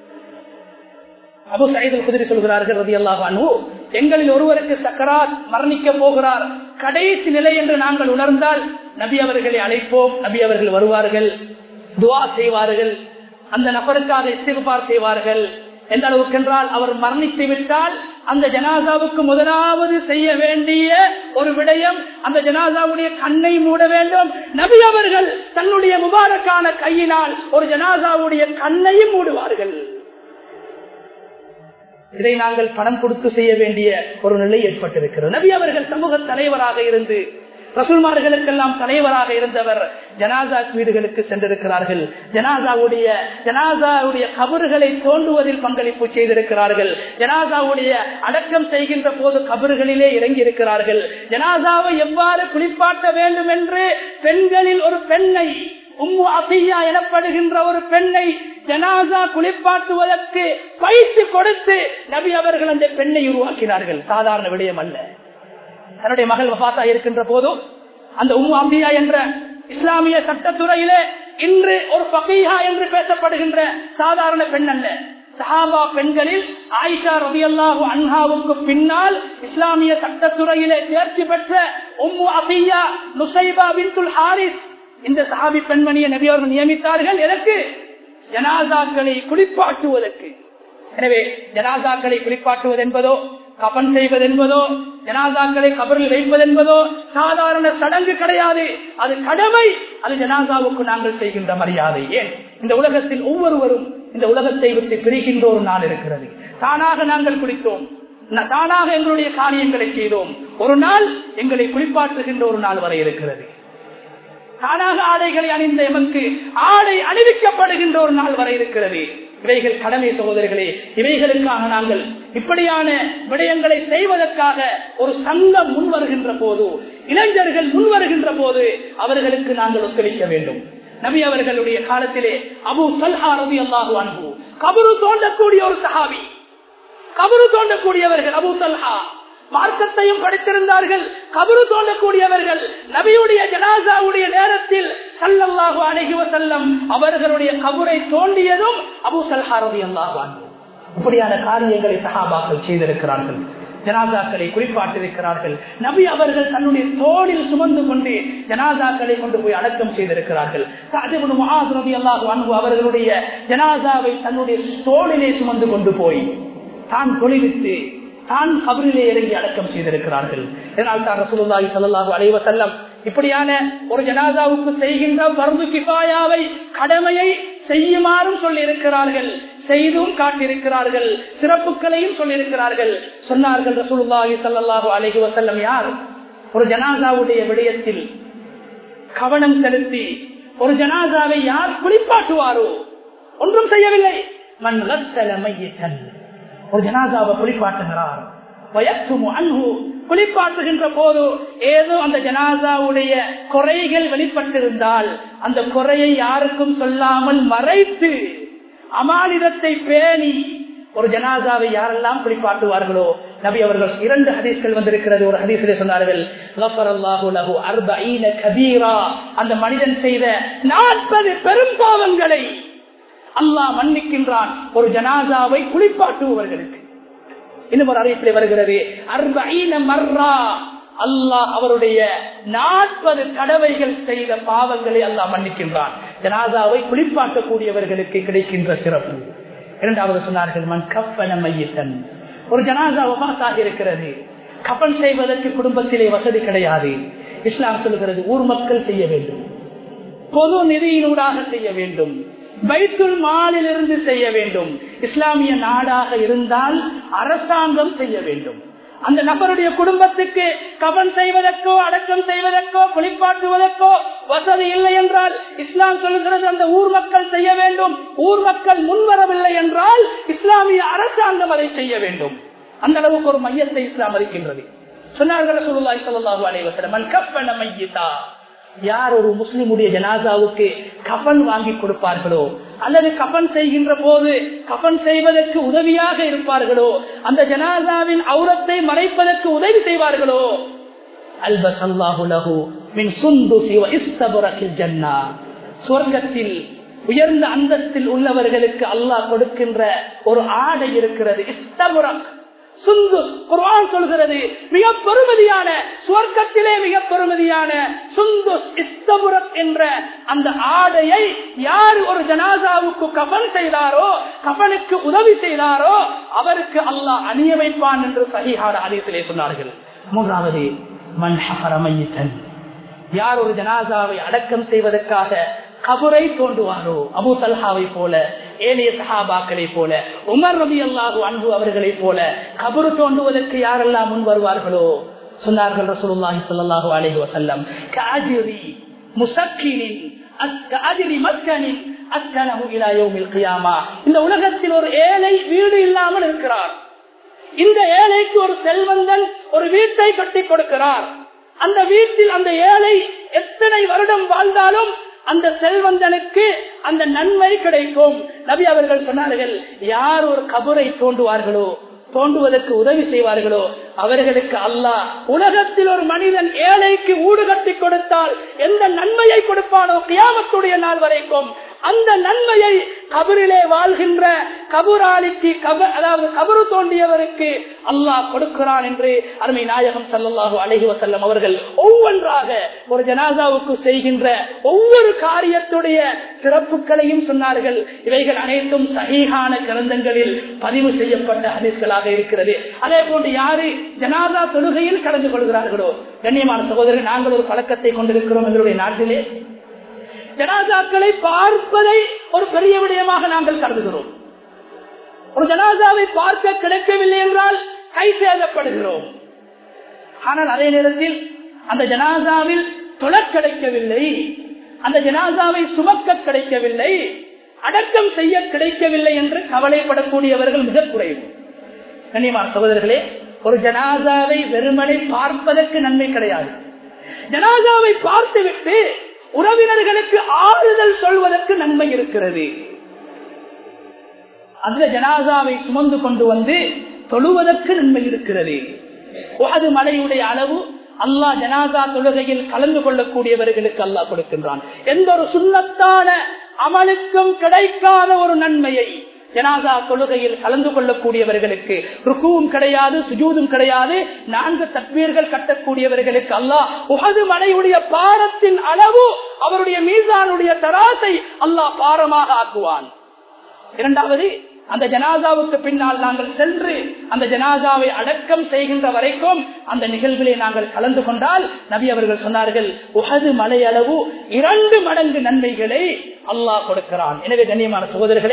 அபு சயீதல் குதிரை சொல்கிறார்கள் ரவி அல்லாஹு அனு எங்களில் ஒருவருக்கு சக்கராத் மரணிக்க போகிறார் கடைசி நிலை என்று நாங்கள் உணர்ந்தால் நபி அவர்களை அழைப்போம் நபி அவர்கள் வருவார்கள் துவா செய்வார்கள் அந்த நபருக்காக இஸ்திகுபார் செய்வார்கள் எந்த அளவுக்கு என்றால் அவர் மரணித்து விட்டால் அந்த ஜனாசாவுக்கு முதலாவது செய்ய வேண்டிய ஒரு விடயம் அந்த ஜனாசாவுடைய கண்ணை மூட வேண்டும் நபி அவர்கள் தன்னுடைய முபாரக்கான கையினால் ஒரு ஜனாசாவுடைய கண்ணையும் மூடுவார்கள் இதை நாங்கள் பணம் கொடுத்து செய்ய வேண்டிய ஒரு நிலை ஏற்பட்டிருக்கிறது நபி அவர்கள் சமூக தலைவராக இருந்து ரசூல்மார்களுக்கெல்லாம் தலைவராக இருந்தவர் ஜனாசா வீடுகளுக்கு சென்றிருக்கிறார்கள் ஜனாசாவுடைய ஜனாசாவுடைய கபறுகளை தோண்டுவதில் பங்களிப்பு செய்திருக்கிறார்கள் ஜனாசாவுடைய அடக்கம் செய்கின்ற போது கபறுகளிலே இறங்கி இருக்கிறார்கள் ஜனாசாவை எவ்வாறு குளிப்பாட்ட வேண்டும் என்று பெண்களில் ஒரு பெண்ணை உம்மு அசையா எனப்படுகின்ற ஒரு பெண்ணை ஜனாசா குளிப்பாட்டுவதற்கு பயிற்சி கொடுத்து நபி அவர்கள் அந்த பெண்ணை உருவாக்கினார்கள் சாதாரண விடயம் அல்ல தன்னுடைய மகள் வபாத்தா இருக்கின்ற போதும் அந்த உம்மு அம்பியா என்ற இஸ்லாமிய சட்டத்துறையிலே இன்று ஒரு பகீஹா என்று பேசப்படுகின்ற சாதாரண பெண் அல்ல சஹாபா பெண்களில் ஆயிஷா ரவி அல்லாஹு அன்ஹாவுக்கு பின்னால் இஸ்லாமிய சட்டத்துறையிலே தேர்ச்சி பெற்ற உம்மு அபியா நுசைபா பின்துல் ஹாரிஸ் இந்த சஹாபி பெண்மணியை நபி அவர்கள் நியமித்தார்கள் எதற்கு ஜனாசாக்களை குளிப்பாட்டுவதற்கு எனவே ஜனாசாக்களை குளிப்பாட்டுவது என்பதோ கபன் செய்வது என்பதோ ஜனாசாக்களை கபரில் வைப்பது என்பதோ சாதாரண சடங்கு கிடையாது அது கடமை அது ஜனாசாவுக்கு நாங்கள் செய்கின்ற மரியாதை ஏன் இந்த உலகத்தில் ஒவ்வொருவரும் இந்த உலகத்தை விட்டு பிரிகின்ற ஒரு நாள் இருக்கிறது தானாக நாங்கள் குளித்தோம் தானாக எங்களுடைய காரியங்களை செய்தோம் ஒரு நாள் எங்களை குளிப்பாற்றுகின்ற ஒரு நாள் வரை இருக்கிறது தானாக ஆடைகளை அணிந்த எமக்கு ஆடை அணிவிக்கப்படுகின்ற ஒரு நாள் வரை இருக்கிறது இவைகள் கடமை சகோதரர்களே இவைகளுக்காக நாங்கள் இப்படியான விடயங்களை செய்வதற்காக ஒரு சங்கம் முன் வருகின்ற போது இளைஞர்கள் முன் வருகின்ற போது அவர்களுக்கு நாங்கள் ஒத்துழைக்க வேண்டும் நபி அவர்களுடைய காலத்திலே அபு சல்ஹா ரவி அல்லாஹு அன்பு கபரு தோண்டக்கூடிய ஒரு சஹாபி கபரு தோண்டக்கூடியவர்கள் அபு சல்ஹா மார்க்கத்தையும் படித்திருந்தார்கள் கபரு தோண்டக்கூடியவர்கள் நபியுடைய ஜனாசாவுடைய நேரத்தில் சல்லல்லாஹு அழகி செல்லம் அவர்களுடைய கபரை தோண்டியதும் அபு சல்ஹாரதி அல்லாஹான் இப்படியான காரியங்களை சஹாபாக்கள் செய்திருக்கிறார்கள் ஜனாசாக்களை குறிப்பாட்டிருக்கிறார்கள் நபி அவர்கள் தன்னுடைய தோளில் சுமந்து கொண்டு ஜனாசாக்களை கொண்டு போய் அடக்கம் செய்திருக்கிறார்கள் அன்பு அவர்களுடைய ஜனாசாவை தன்னுடைய தோளிலே சுமந்து கொண்டு போய் தான் தொழிலித்து தான் கபரிலே இறங்கி அடக்கம் செய்திருக்கிறார்கள் இதனால் தான் ரசூலுல்லாஹி ஸல்லல்லாஹு அலைஹி வஸல்லம் இப்படியான ஒரு ஜனாசாவுக்கு செய்கின்ற பர்து கிஃபாயாவை கடமையை செய்யுமாறும் சொல்லி இருக்கிறார்கள் செய்தும் காட்டியிருக்கிறார்கள் சிறப்புகளையும் சொல்லியிருக்கிறார்கள் சொன்னார்கள் ரசூலுல்லாஹி ஸல்லல்லாஹு அலைஹி வஸல்லம் யார் ஒரு ஜனாசாவுடைய விடயத்தில் கவனம் செலுத்தி ஒரு ஜனாசாவை யார் குளிப்பாட்டுவாரோ ஒன்றும் செய்யவில்லை மண் ரத்தல மையத்தன் ஒரு ஜனாசாவை குளிப்பாட்டுகிறார் வயத்துமு அன்பு குளிப்பாட்டுகின்ற போது ஏதோ அந்த ஜனாசாவுடைய குறைகள் வெளிப்பட்டிருந்தால் அந்த குறையை யாருக்கும் சொல்லாமல் மறைத்து அமானிதத்தை பேணி ஒரு ஜனாசாவை யாரெல்லாம் குளிப்பாட்டுவார்களோ நபி அவர்கள் இரண்டு ஹதீஸ்கள் வந்திருக்கிறது ஒரு ஹதீஸிலே சொன்னார்கள் அந்த மனிதன் செய்த நாற்பது பெரும் பாவங்களை அல்லாஹ் மன்னிக்கின்றான் ஒரு ஜனாசாவை குளிப்பாட்டுபவர்களுக்கு இன்னும் ஒரு அறிவிப்பிலே வருகிறது அர்பீன மர்ரா அல்லாஹ் அவருடைய நாற்பது தடவைகள் செய்த பாவங்களை அல்லாஹ் மன்னிக்கின்றான் ஜனாதாவை குளிப்பாட்டக்கூடியவர்களுக்கு கிடைக்கின்ற சிறப்பு இரண்டாவது சொன்னார்கள் மண் கப்பன மையத்தன் ஒரு ஜனாதா ஒபாசாக இருக்கிறது கப்பன் செய்வதற்கு குடும்பத்திலே வசதி கிடையாது இஸ்லாம் சொல்கிறது ஊர் மக்கள் செய்ய வேண்டும் பொது நிதியினூடாக செய்ய வேண்டும் பைத்துல் மாலிலிருந்து செய்ய வேண்டும் இஸ்லாமிய நாடாக இருந்தால் அரசாங்கம் செய்ய வேண்டும் அந்த நபருடைய குடும்பத்துக்கு கவன் செய்வதற்கோ அடக்கம் செய்வதற்கோ குளிப்பாட்டுவதற்கோ வசதி இல்லை என்றால் இஸ்லாம் சொல்லுகிறது அந்த ஊர் மக்கள் செய்ய வேண்டும் ஊர் மக்கள் முன்வரவில்லை என்றால் இஸ்லாமிய அரசாங்கம் அதை செய்ய வேண்டும் அந்த அளவுக்கு ஒரு மையத்தை இஸ்லாம் அறிக்கின்றது சொன்னார்கள் சொல்லுல்லாய் சொல்லலாஹு அலைவசம் கப்பன மையத்தா யார் ஒரு முஸ்லிமுடைய ஜனாசாவுக்கு கபன் வாங்கி கொடுப்பார்களோ அல்லது கபன் செய்கின்ற போது கபன் செய்வதற்கு உதவியாக இருப்பார்களோ அந்த ஜனாசாவின் அவுரத்தை மறைப்பதற்கு உதவி செய்வார்களோ சுவர்க்கத்தில் உயர்ந்த அந்தஸ்தில் உள்ளவர்களுக்கு அல்லாஹ் கொடுக்கின்ற ஒரு ஆடை இருக்கிறது இஸ்தபுரக் சுந்து குர்ஆன் சொல்கிறது மிக பெருமதியான சுவர்க்கத்திலே மிக பெருமதியான சுந்து இஸ்தபுரத் என்ற அந்த ஆடையை யார் ஒரு ஜனாசாவுக்கு கபன் செய்தாரோ கபனுக்கு உதவி செய்தாரோ அவருக்கு அல்லாஹ் அணிய வைப்பான் என்று சகிஹான அதிகத்திலே சொன்னார்கள் மூன்றாவது மண் யார் ஒரு ஜனாசாவை அடக்கம் செய்வதற்காக கபரை தோண்டுவாரோ அபு தல்ஹாவை போல ஏனைய சஹாபாக்களை போல உமர் ரபி அல்லாஹு அன்பு அவர்களை போல கபரு தோண்டுவதற்கு யாரெல்லாம் முன் வருவார்களோ சொன்னார்கள் ரசூலுல்லாஹி ஸல்லல்லாஹு அலைஹி வஸல்லம் காஜிரி முசக்கினின் அஸ்காஜிரி மக்கனின் அஸ்கனஹு இலா யௌமில் கியாமா இந்த உலகத்தில் ஒரு ஏழை வீடு இல்லாமல் இருக்கிறார் இந்த ஏழைக்கு ஒரு செல்வந்தன் ஒரு வீட்டை கட்டி கொடுக்கிறார் அந்த வீட்டில் அந்த ஏழை எத்தனை வருடம் வாழ்ந்தாலும் அந்த செல்வந்தனுக்கு அந்த நன்மை கிடைக்கும் நபி அவர்கள் சொன்னார்கள் யார் ஒரு கபரை தோண்டுவார்களோ தோண்டுவதற்கு உதவி செய்வார்களோ அவர்களுக்கு அல்லாஹ் உலகத்தில் ஒரு மனிதன் ஏழைக்கு ஊடு கட்டி கொடுத்தால் எந்த நன்மையை கொடுப்பானோ கியாமத்துடைய நாள் வரைக்கும் அந்த நன்மையை கபரிலே வாழ்கின்ற கபுராளிக்கு அதாவது கபரு தோண்டியவருக்கு அல்லாஹ் கொடுக்கிறான் என்று அருமை நாயகம் சல்லாஹூ அலஹி வசல்லம் அவர்கள் ஒவ்வொன்றாக ஒரு ஜனாதாவுக்கு செய்கின்ற ஒவ்வொரு காரியத்துடைய சிறப்புகளையும் சொன்னார்கள் இவைகள் அனைத்தும் சகிகான கிரந்தங்களில் பதிவு செய்யப்பட்ட ஹதீஸ்களாக இருக்கிறது அதே போன்று யாரு ஜனாதா தொழுகையில் கலந்து கொள்கிறார்களோ கண்ணியமான சகோதரர் நாங்கள் ஒரு பழக்கத்தை கொண்டிருக்கிறோம் எங்களுடைய நாட்டிலே ஜனாதாக்களை பார்ப்பதை ஒரு பெரிய விடயமாக நாங்கள் கருதுகிறோம் ஒரு ஜனாதாவை பார்க்க கிடைக்கவில்லை என்றால் கை சேதப்படுகிறோம் ஆனால் அதே நேரத்தில் அந்த ஜனாதாவில் தொழ கிடைக்கவில்லை அந்த ஜனாதாவை சுமக்க கிடைக்கவில்லை அடக்கம் செய்ய கிடைக்கவில்லை என்று கவலைப்படக்கூடியவர்கள் மிக குறைவு கண்ணியமான சகோதரர்களே ஒரு ஜனாதாவை வெறுமனை பார்ப்பதற்கு நன்மை கிடையாது ஜனாதாவை பார்த்துவிட்டு உறவினர்களுக்கு ஆறுதல் சொல்வதற்கு நன்மை இருக்கிறது அந்த ஜனாதாவை சுமந்து கொண்டு வந்து தொழுவதற்கு நன்மை இருக்கிறது அது மலையுடைய அளவு அல்லாஹ் ஜனாதா தொழுகையில் கலந்து கொள்ளக்கூடியவர்களுக்கு அல்லாஹ் கொடுக்கின்றான் எந்த ஒரு சுண்ணத்தான அமலுக்கும் கிடைக்காத ஒரு நன்மையை ஜனாதா தொழுகையில் கலந்து கொள்ளக்கூடியவர்களுக்கு ருக்குவும் கிடையாது சுஜூதும் கிடையாது நான்கு தத்வீர்கள் கட்டக்கூடியவர்களுக்கு அல்லாஹ் உகது மலையுடைய பாரத்தின் அளவு அவருடைய மீசானுடைய தராசை அல்லாஹ் பாரமாக ஆக்குவான் இரண்டாவது அந்த ஜனாதாவுக்கு பின்னால் நாங்கள் சென்று அந்த ஜனாதாவை அடக்கம் செய்கின்ற வரைக்கும் அந்த நிகழ்விலே நாங்கள் கலந்து கொண்டால் நபி அவர்கள் சொன்னார்கள் உகது மலை அளவு இரண்டு மடங்கு நன்மைகளை அல்லாஹ் கொடுக்கிறான் எனவே கண்ணியமான சகோதரர்களே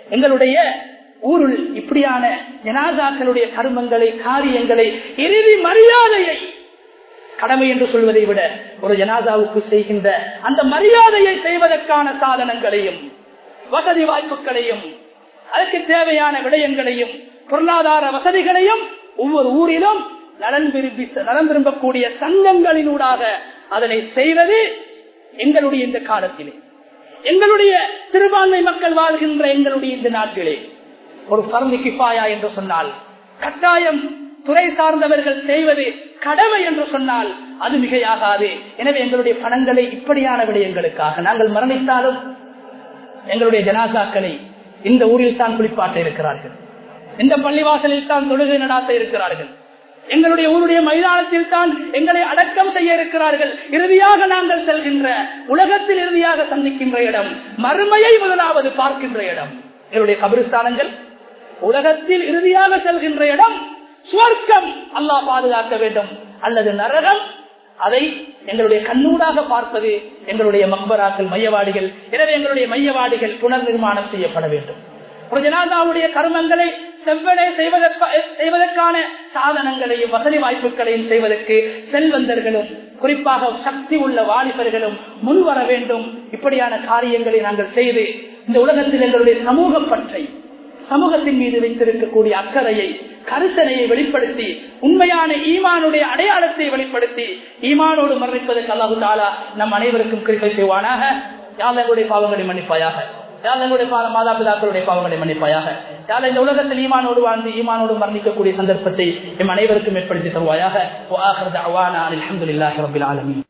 எங்களுடைய ஊருள் இப்படியான ஜனாதாக்களுடைய கர்மங்களை காரியங்களை இறுதி மரியாதையை கடமை என்று சொல்வதை விட ஒரு ஜனாதாவுக்கு செய்கின்ற அந்த மரியாதையை செய்வதற்கான சாதனங்களையும் வசதி வாய்ப்புகளையும் அதற்கு தேவையான விடயங்களையும் பொருளாதார வசதிகளையும் ஒவ்வொரு ஊரிலும் நலன் விரும்பி நலன் விரும்பக்கூடிய சங்கங்களினூடாக அதனை செய்வது எங்களுடைய இந்த காலத்திலே எங்களுடைய சிறுபான்மை மக்கள் வாழ்கின்ற எங்களுடைய இந்த நாட்டிலே ஒரு பரந்து கிஃபாயா என்று சொன்னால் கட்டாயம் துறை சார்ந்தவர்கள் செய்வது கடமை என்று சொன்னால் அது மிகையாகாது எனவே எங்களுடைய பணங்களை இப்படியான விடயங்களுக்காக நாங்கள் மரணித்தாலும் எங்களுடைய ஜனாசாக்களை இந்த ஊரில் தான் குளிப்பாட்ட இருக்கிறார்கள் இந்த பள்ளிவாசலில் தான் தொழுகை நடாத்த இருக்கிறார்கள் எங்களுடைய ஊருடைய மைதானத்தில் தான் எங்களை அடக்கம் செய்ய இருக்கிறார்கள் இறுதியாக நாங்கள் செல்கின்ற உலகத்தில் இறுதியாக சந்திக்கின்ற இடம் மறுமையை முதலாவது பார்க்கின்ற இடம் எங்களுடைய கபிரிஸ்தானங்கள் உலகத்தில் இறுதியாக செல்கின்ற இடம் சுவர்க்கம் அல்லாஹ் பாதுகாக்க வேண்டும் அல்லது நரகம் அதை எங்களுடைய கண்ணூடாக பார்ப்பது எங்களுடைய மக்பராக்கள் மையவாடிகள் எனவே எங்களுடைய மையவாடிகள் புனர் நிர்மாணம் செய்யப்பட வேண்டும் ஒரு ஜனாதாவுடைய கர்மங்களை செவ்வனே செய்வதற்கான சாதனங்களையும் வசதி வாய்ப்புகளையும் செய்வதற்கு செல்வந்தர்களும் குறிப்பாக சக்தி உள்ள வாலிபர்களும் முன்வர வேண்டும் இப்படியான காரியங்களை நாங்கள் செய்து இந்த உலகத்தில் எங்களுடைய சமூக பற்றை சமூகத்தின் மீது வைத்திருக்கக்கூடிய அக்கறையை கருத்தனையை வெளிப்படுத்தி உண்மையான ஈமானுடைய அடையாளத்தை வெளிப்படுத்தி ஈமானோடு மரணிப்பதற்கு அல்லாஹு தாலா நம் அனைவருக்கும் கிருப்பை செய்வானாக யாதங்களுடைய பாவங்களை மன்னிப்பாயாக யாதங்களுடைய மாதா பிதாக்களுடைய பாவங்களை மன்னிப்பாயாக யார் இந்த உலகத்தில் ஈமானோடு வாழ்ந்து ஈமானோடு மரணிக்கக்கூடிய சந்தர்ப்பத்தை எம் அனைவருக்கும் ஏற்படுத்தி தருவாயாக அலமதுல்லாஹி ரபில் ஆலமீன்